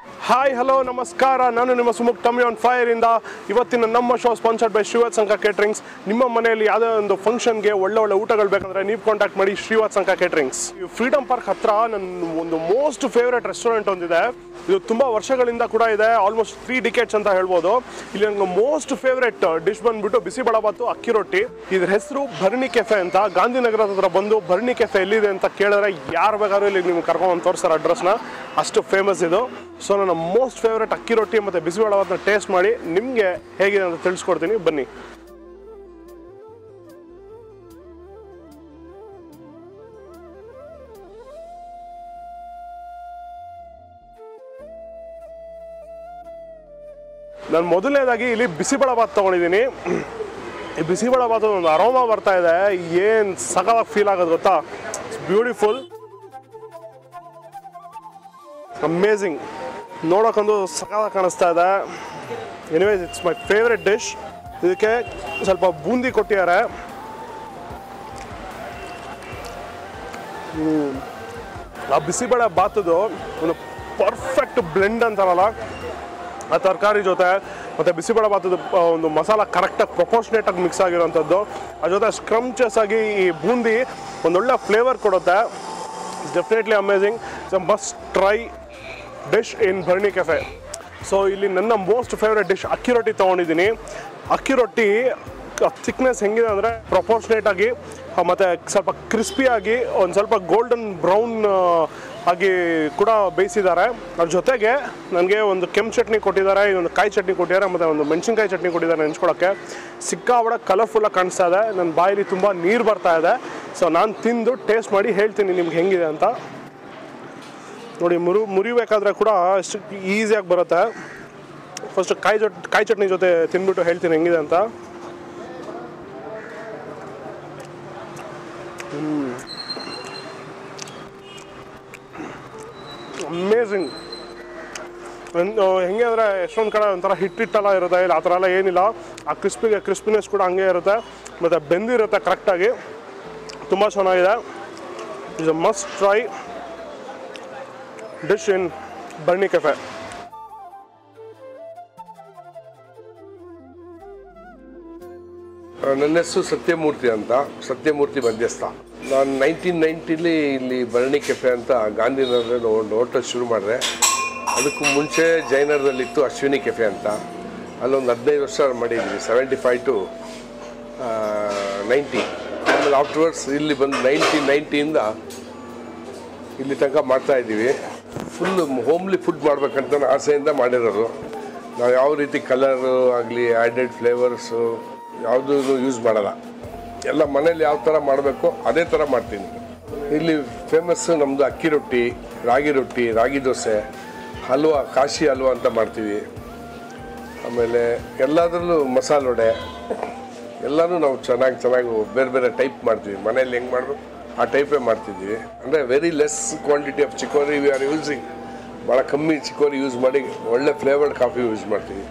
Hi hello ನಮಸ್ಕಾರ ನಾನು ನಿಮ್ಮ ಸುಮುಖ್ ಟಮಿ ಆನ್ ಫೈರ್ ಇಂದ ಇವತ್ತಿನ ನಮ್ಮ ಶೋ ಸ್ಪಾನ್ಸರ್ಡ್ ಬೈ ಶ್ರೀವತ್ ಸಂಘ ಕೇಟ್ರಿಂಗ್ಸ್ ನಿಮ್ಮ ಮನೆಯಲ್ಲಿ ಯಾವುದೇ ಒಂದು ಫಂಕ್ಷನ್ಗೆ ಒಳ್ಳೆ ಒಳ್ಳೆ ಊಟಗಳು ಬೇಕಂದ್ರೆ ನೀವು ಕಾಂಟ್ಯಾಕ್ಟ್ ಮಾಡಿ ಶ್ರೀವತ್ ಸಂಘ ಕೇಟ್ರಿಂಗ್ಸ್ ಫ್ರೀಡಮ್ ಪಾರ್ಕ್ ಹತ್ರ ನನ್ನ ಒಂದು ಮೋಸ್ಟ್ ಫೇವ್ರೆಟ್ ರೆಸ್ಟೋರೆಂಟ್ ಒಂದಿದೆ ಇದು ತುಂಬ ವರ್ಷಗಳಿಂದ ಕೂಡ ಇದೆ ಆಲ್ಮೋಸ್ಟ್ ತ್ರೀ ಡಿಕೆಟ್ಸ್ ಅಂತ ಹೇಳ್ಬೋದು ಇಲ್ಲಿ ನನಗೆ ಮೋಸ್ಟ್ ಫೇವ್ರೆಟ್ ಡಿಶ್ ಬಂದ್ಬಿಟ್ಟು ಬಿಸಿಬೇಳಬಾತು ಅಕ್ಕಿ ರೊಟ್ಟಿ ಇದ್ರ ಹೆಸರು ಭರಣಿ ಕೆಫೆ ಅಂತ ಗಾಂಧಿನಗರದ ಹತ್ರ ಬಂದು ಭರಣಿ ಕೆಫೆ ಎಲ್ಲಿದೆ ಅಂತ ಕೇಳಿದ್ರೆ ಯಾರು ಬೇಕಾದ್ರೂ ಇಲ್ಲಿ ನಿಮ್ಗೆ ಕರ್ಕೊಂಡು ತೋರಿಸ್ತಾರೆ ಅಡ್ರೆಸ್ನ ಅಷ್ಟು ಫೇಮಸ್ ಇದು ಸೊ ನನ್ನ ಮೋಸ್ಟ್ ಫೇವ್ರೆಟ್ ಅಕ್ಕಿ ರೊಟ್ಟಿ ಮತ್ತು ಬಿಸಿಬೇಳಬಾತನ್ನ ಟೇಸ್ಟ್ ಮಾಡಿ ನಿಮಗೆ ಹೇಗಿದೆ ಅಂತ ತಿಳಿಸ್ಕೊಡ್ತೀನಿ ಬನ್ನಿ ನಾನು ಮೊದಲನೇದಾಗಿ ಇಲ್ಲಿ ಬಿಸಿಬೇಳಬಾತ್ ತೊಗೊಂಡಿದ್ದೀನಿ ಈ ಬಿಸಿಬೇಳಬಾತ್ ಒಂದು ಅರೋಮಾ ಬರ್ತಾ ಇದೆ ಏನು ಸಖತ್ತಾಗಿ ಫೀಲ್ ಆಗೋದು ಗೊತ್ತಾ ಇಟ್ಸ್ ಬ್ಯೂಟಿಫುಲ್ ಅಮೇಝಿಂಗ್ ನೋಡೋಕೊಂದು ಸಖತ್ತಾಗಿ ಕಾಣಿಸ್ತಾ ಇದೆ anyways it's my favourite dish ಇದಕ್ಕೆ ಸ್ವಲ್ಪ ಬೂಂದಿ ಕೊಟ್ಟಿದ್ದಾರೆ ಹ್ಮ್. ಆ ಬಿಸಿಬೇಳೆ ಬಾತದು ಒಂದು ಪರ್ಫೆಕ್ಟ್ ಬ್ಲೆಂಡ್ ಅಂತಾರಲ್ಲ ಆ ತರಕಾರಿ ಜೊತೆ ಮತ್ತು ಬಿಸಿಬೇಳೆ ಭಾತದ ಆ, ಒಂದು ಮಸಾಲ ಕರೆಕ್ಟಾಗಿ ಪ್ರಪೋರ್ಷನೇಟ್ ಆಗಿ ಮಿಕ್ಸ್ ಆಗಿರೋಂಥದ್ದು ಅದ್ರ ಜೊತೆ ಸ್ಕ್ರಮ್ಚಸ್ ಆಗಿ ಈ ಬೂಂದಿ ಒಂದೊಳ್ಳೆ ಫ್ಲೇವರ್ ಕೊಡುತ್ತೆ it's definitely amazing it's a must try dish in Bharani cafe so ಇಲ್ಲಿ ನನ್ನ ಮೋಸ್ಟ್ ಫೇವ್ರೆಟ್ ಡಿಶ್ ಅಕ್ಕಿ ರೊಟ್ಟಿ ತೊಗೊಂಡಿದ್ದೀನಿ ಅಕ್ಕಿ ರೊಟ್ಟಿ ಥಿಕ್ನೆಸ್ ಹೆಂಗಿದೆ ಅಂದರೆ ಪ್ರಪೋರ್ಷನೇಟ್ ಆಗಿ ಆ, ಮತ್ತೆ ಸ್ವಲ್ಪ ಕ್ರಿಸ್ಪಿಯಾಗಿ ಒಂದು ಸ್ವಲ್ಪ ಗೋಲ್ಡನ್ ಬ್ರೌನ್ ಆಗಿ ಕೂಡ ಬೇಯಿಸಿದ್ದಾರೆ ಅದ್ರ ಜೊತೆಗೆ ನನಗೆ ಒಂದು ಕೆಂಪು ಚಟ್ನಿ ಕೊಟ್ಟಿದ್ದಾರೆ ಇನ್ನೊಂದು ಕಾಯಿ ಚಟ್ನಿ ಕೊಟ್ಟಿದ್ದಾರೆ ಮತ್ತು ಒಂದು ಮೆಣಸಿನ್ಕಾಯಿ ಚಟ್ನಿ ಕೊಟ್ಟಿದ್ದಾರೆ ನೆಂಚ್ಕೊಳ್ಳೋಕ್ಕೆ ಸಿಕ್ಕಾಬಡ ಕಲರ್ಫುಲ್ಲಾಗಿ ಕಾಣಿಸ್ತಾ ಇದೆ ನನ್ನ ಬಾಯಲ್ಲಿ ತುಂಬ ನೀರು ಬರ್ತಾ ಇದೆ ಸೊ ನಾನು ತಿಂದು ಟೇಸ್ಟ್ ಮಾಡಿ ಹೇಳ್ತೀನಿ ನಿಮ್ಗೆ ಹೆಂಗಿದೆ ಅಂತ ನೋಡಿ ಮುರು ಮುರಿಬೇಕಾದ್ರೆ ಕೂಡ ಅಷ್ಟು ಈಸಿಯಾಗಿ ಬರುತ್ತೆ ಫಸ್ಟ್ ಕಾಯಿ ಜೊತೆ ಕಾಯಿ ಚಟ್ನಿ ಜೊತೆ ತಿಂದ್ಬಿಟ್ಟು ಹೇಳ್ತೀನಿ ಹೆಂಗಿದೆ ಅಂತ ಅಮೇಝಿಂಗ್ ಹೆಂಗೆ ಅಂದರೆ ಎಷ್ಟೊಂದು ಕಡೆ ಒಂಥರ ಹಿಟ್ಟಿಟ್ಟೆಲ್ಲ ಇರುತ್ತೆ ಇಲ್ಲ ಆ ಥರ ಎಲ್ಲ ಏನಿಲ್ಲ ಆ ಕ್ರಿಸ್ಪಿಗೆ ಕ್ರಿಸ್ಪಿನೆಸ್ ಕೂಡ ಹಂಗೆ ಇರುತ್ತೆ ಮತ್ತು ಬೆಂದಿರುತ್ತೆ ಕರೆಕ್ಟಾಗಿ ತುಂಬ ಚೆನ್ನಾಗಿದೆ is a must try dish in Barni cafe ನನ್ನ ಹೆಸರು ಸತ್ಯಮೂರ್ತಿ ಅಂತ ಸತ್ಯಮೂರ್ತಿ ಮಧ್ಯಸ್ಥ ನಾನು ನೈನ್ಟೀನ್ ನೈಂಟಿಲಿ ಇಲ್ಲಿ ಭರಣಿ ಕೆಫೆ ಅಂತ ಗಾಂಧಿನಗರದಲ್ಲಿ ಒಂದು ಹೋಟೆಲ್ ಶುರು ಮಾಡಿದೆ ಅದಕ್ಕೂ ಮುಂಚೆ ಜೈನರದಲ್ಲಿತ್ತು ಅಶ್ವಿನಿ ಕೆಫೆ ಅಂತ ಅಲ್ಲೊಂದು ಹದಿನೈದು ವರ್ಷ ಮಾಡಿದ್ವಿ ಸೆವೆಂಟಿ ಫೈವ್ ಟು ನೈಂಟಿ ಆಮೇಲೆ ಆಫ್ಟರ್ವರ್ಡ್ಸ್ ಇಲ್ಲಿ ಬಂದು ನೈನ್ಟೀನ್ ನೈಂಟಿಯಿಂದ ಇಲ್ಲಿ ತನಕ ಮಾಡ್ತಾ ಇದ್ದೀವಿ ಫುಲ್ ಹೋಮ್ಲಿ ಫುಡ್ ಮಾಡ್ಬೇಕಂತ ಆಸೆಯಿಂದ ಮಾಡಿರೋದು ನಾವು ಯಾವ ರೀತಿ ಕಲರು ಆಗಲಿ ಆ್ಯಡೆಡ್ ಫ್ಲೇವರ್ಸು ಯಾವುದೂ ಯೂಸ್ ಮಾಡಲ್ಲ ಎಲ್ಲ ಮನೇಲಿ ಯಾವ ಥರ ಮಾಡಬೇಕು ಅದೇ ಥರ ಮಾಡ್ತೀನಿ ಇಲ್ಲಿ ಫೇಮಸ್ಸು ನಮ್ಮದು ಅಕ್ಕಿ ರೊಟ್ಟಿ ರಾಗಿ ರೊಟ್ಟಿ ರಾಗಿ ದೋಸೆ ಹಲ್ವಾ ಕಾಶಿ ಹಲ್ವಾ ಅಂತ ಮಾಡ್ತೀವಿ ಆಮೇಲೆ ಎಲ್ಲದರಲ್ಲೂ ಮಸಾಲೆ ವಡೆ ಎಲ್ಲನೂ ನಾವು ಚೆನ್ನಾಗಿ ಚೆನ್ನಾಗಿ ಬೇರೆ ಬೇರೆ ಟೈಪ್ ಮಾಡ್ತೀವಿ ಮನೇಲಿ ಹೆಂಗೆ ಮಾಡಬೇಕು ಆ ಟೈಪೇ ಮಾಡ್ತಿದ್ದೀವಿ ಅಂದರೆ very less quantity of chicory we are using ಭಾಳ ಕಮ್ಮಿ ಚಿಕೋರಿ ಯೂಸ್ ಮಾಡಿ ಒಳ್ಳೆ ಫ್ಲೇವರ್ಡ್ ಕಾಫಿ ಯೂಸ್ ಮಾಡ್ತೀವಿ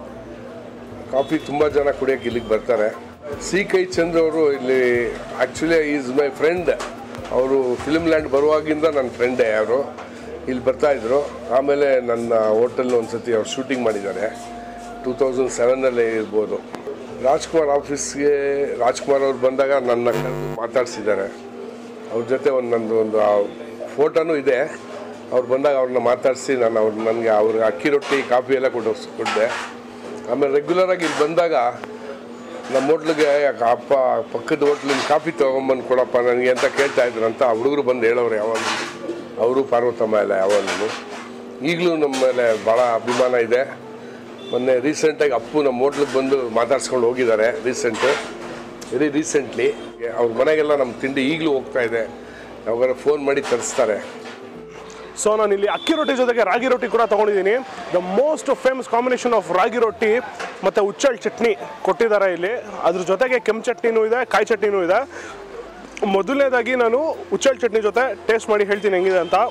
ಕಾಫಿ ತುಂಬ ಜನ ಕುಡಿಯೋಕೆ ಇಲ್ಲಿಗೆ ಬರ್ತಾರೆ ಸಿ ಕೈ ಚಂದ್ರ ಅವರು ಇಲ್ಲಿ ಆ್ಯಕ್ಚುಲಿ ಈಸ್ ಮೈ ಫ್ರೆಂಡ್ ಅವರು ಫಿಲ್ಮ್ ಲ್ಯಾಂಡ್ ಬರುವಾಗಿಂದ ನನ್ನ ಫ್ರೆಂಡೇ ಅವರು ಇಲ್ಲಿ ಬರ್ತಾಯಿದ್ರು ಆಮೇಲೆ ನನ್ನ ಹೋಟೆಲ್ ಒಂದು ಸತಿ ಅವ್ರು ಶೂಟಿಂಗ್ ಮಾಡಿದ್ದಾರೆ ಟೂ ತೌಸಂಡ್ ಸೆವೆನಲ್ಲಿ ಇರ್ಬೋದು ರಾಜ್ಕುಮಾರ್ ಆಫೀಸ್ಗೆ ರಾಜ್ಕುಮಾರ್ ಅವ್ರು ಬಂದಾಗ ನನ್ನ ಕರೆದು ಮಾತಾಡಿಸಿದ್ದಾರೆ ಅವ್ರ ಜೊತೆ ಒಂದು ನಂದು ಒಂದು ಫೋಟೋನೂ ಇದೆ ಅವ್ರು ಬಂದಾಗ ಅವ್ರನ್ನ ಮಾತಾಡಿಸಿ ನಾನು ಅವ್ರು ನನಗೆ ಅವ್ರಿಗೆ ಅಕ್ಕಿ ರೊಟ್ಟಿ ಕಾಫಿ ಎಲ್ಲ ಕೊಟ್ಟು ಕೊಟ್ಟೆ ಆಮೇಲೆ ರೆಗ್ಯುಲರಾಗಿ ಇಲ್ಲಿ ಬಂದಾಗ ನಮ್ಮ ಹೋಟ್ಲಿಗೆ ಅಪ್ಪ ಪಕ್ಕದ ಹೋಟ್ಲಿನ ಕಾಫಿ ತೊಗೊಂಬಂದು ಕೊಡಪ್ಪ ನನಗೆ ಅಂತ ಕೇಳ್ತಾ ಇದ್ರು ಅಂತ ಆ ಹುಡುಗರು ಬಂದು ಹೇಳೋರು ಯಾವಾಗ ಅವರು ಪಾರ್ವತಮ್ಮ ಎಲ್ಲ ಯಾವಾಗಲೂ ಈಗಲೂ ನಮ್ಮ ಮೇಲೆ ಭಾಳ ಅಭಿಮಾನ ಇದೆ ಮೊನ್ನೆ ರೀಸೆಂಟಾಗಿ ಅಪ್ಪು ನಮ್ಮ ಹೋಟ್ಲಿಗೆ ಬಂದು ಮಾತಾಡ್ಸ್ಕೊಂಡು ಹೋಗಿದ್ದಾರೆ ರೀಸೆಂಟು ವೆರಿ ರೀಸೆಂಟ್ಲಿ ಅವ್ರ ಮನೆಗೆಲ್ಲ ನಮ್ಮ ತಿಂಡಿ ಈಗಲೂ ಹೋಗ್ತಾ ಇದೆ ಯಾವಾಗ ಫೋನ್ ಮಾಡಿ ತರಿಸ್ತಾರೆ ಸೊ ನಾನು ಇಲ್ಲಿ ಅಕ್ಕಿ ರೊಟ್ಟಿ ಜೊತೆಗೆ ರಾಗಿ ರೊಟ್ಟಿ ಕೂಡ ತೊಗೊಂಡಿದ್ದೀನಿ the most famous combination of ragi rotti ಮತ್ತು ಉಚ್ಚಲ್ ಚಟ್ನಿ ಕೊಟ್ಟಿದ್ದಾರೆ ಇಲ್ಲಿ ಅದ್ರ ಜೊತೆಗೆ ಕೆಂಪು ಚಟ್ನಿನೂ ಇದೆ ಕಾಯಿ ಚಟ್ನಿನೂ ಇದೆ ಮೊದಲನೇದಾಗಿ ನಾನು ಉಚ್ಚಲ್ ಚಟ್ನಿ ಜೊತೆ ಟೇಸ್ಟ್ ಮಾಡಿ ಹೇಳ್ತೀನಿ ಹೆಂಗಿದೆ ಅಂತ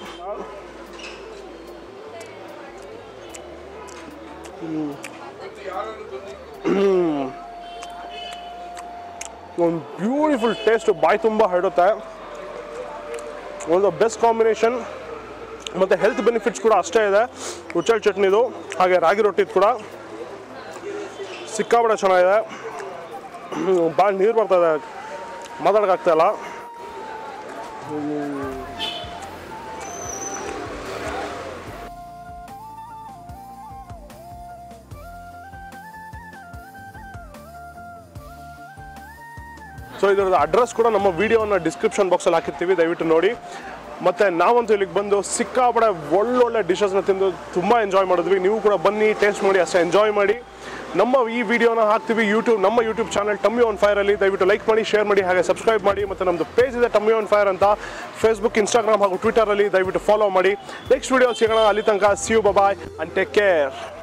ಒಂದು ಬ್ಯೂಟಿಫುಲ್ ಟೇಸ್ಟ್ ಬಾಯಿ ತುಂಬ ಹರಡುತ್ತೆ ಒಂದು ಬೆಸ್ಟ್ ಕಾಂಬಿನೇಷನ್ ಮತ್ತು ಹೆಲ್ತ್ ಬೆನಿಫಿಟ್ಸ್ ಕೂಡ ಅಷ್ಟೇ ಇದೆ ಉಚ್ಚಲ್ ಚಟ್ನಿದು ಹಾಗೆ ರಾಗಿ ರೊಟ್ಟಿದು ಕೂಡ ಸಿಕ್ಕಾಪಟ್ಟೆ ಚೆನ್ನಾಗಿದೆ ಭಾಳ ನೀರು ಬರ್ತದೆ ಮಾತಾಡೋಕ್ಕಾಗ್ತಾ ಇಲ್ಲ ಸೊ ಇದರದ ಅಡ್ರೆಸ್ ಕೂಡ ನಮ್ಮ ವಿಡಿಯೋನ ಡಿಸ್ಕ್ರಿಪ್ಷನ್ ಬಾಕ್ಸಲ್ಲಿ ಹಾಕಿರ್ತೀವಿ ದಯವಿಟ್ಟು ನೋಡಿ ಮತ್ತು ನಾವಂತೂ ಇಲ್ಲಿಗೆ ಬಂದು ಸಿಕ್ಕಾಪಡೆ ಒಳ್ಳೊಳ್ಳೆ ಡಿಶಸ್ನ ತಿಂದು ತುಂಬ ಎಂಜಾಯ್ ಮಾಡಿದ್ವಿ ನೀವು ಕೂಡ ಬನ್ನಿ ಟೇಸ್ಟ್ ಮಾಡಿ ಅಷ್ಟೇ ಎಂಜಾಯ್ ಮಾಡಿ ನಮ್ಮ ಈ ವಿಡಿಯೋನ ಹಾಕ್ತೀವಿ ಯೂಟ್ಯೂಬ್ ನಮ್ಮ ಯೂಟ್ಯೂಬ್ ಚಾನಲ್ ಟಮ್ಮಿ ಆನ್ ಫೈರಲ್ಲಿ ದಯವಿಟ್ಟು ಲೈಕ್ ಮಾಡಿ ಶೇರ್ ಮಾಡಿ ಹಾಗೆ ಸಬ್ಸ್ಕ್ರೈಬ್ ಮಾಡಿ ಮತ್ತು ನಮ್ಮದು ಪೇಜ್ ಇದೆ ಟಮ್ಮಿ ಆನ್ ಫೈರ್ ಅಂತ ಫೇಸ್ಬುಕ್ ಇನ್ಸ್ಟಾಗ್ರಾಮ್ ಹಾಗೂ ಟ್ವಿಟರಲ್ಲಿ ದಯವಿಟ್ಟು ಫಾಲೋ ಮಾಡಿ ನೆಕ್ಸ್ಟ್ ವಿಡಿಯೋ ಸಿಗೋಣ ಅಲ್ಲಿ ತನಕ see you bye and take care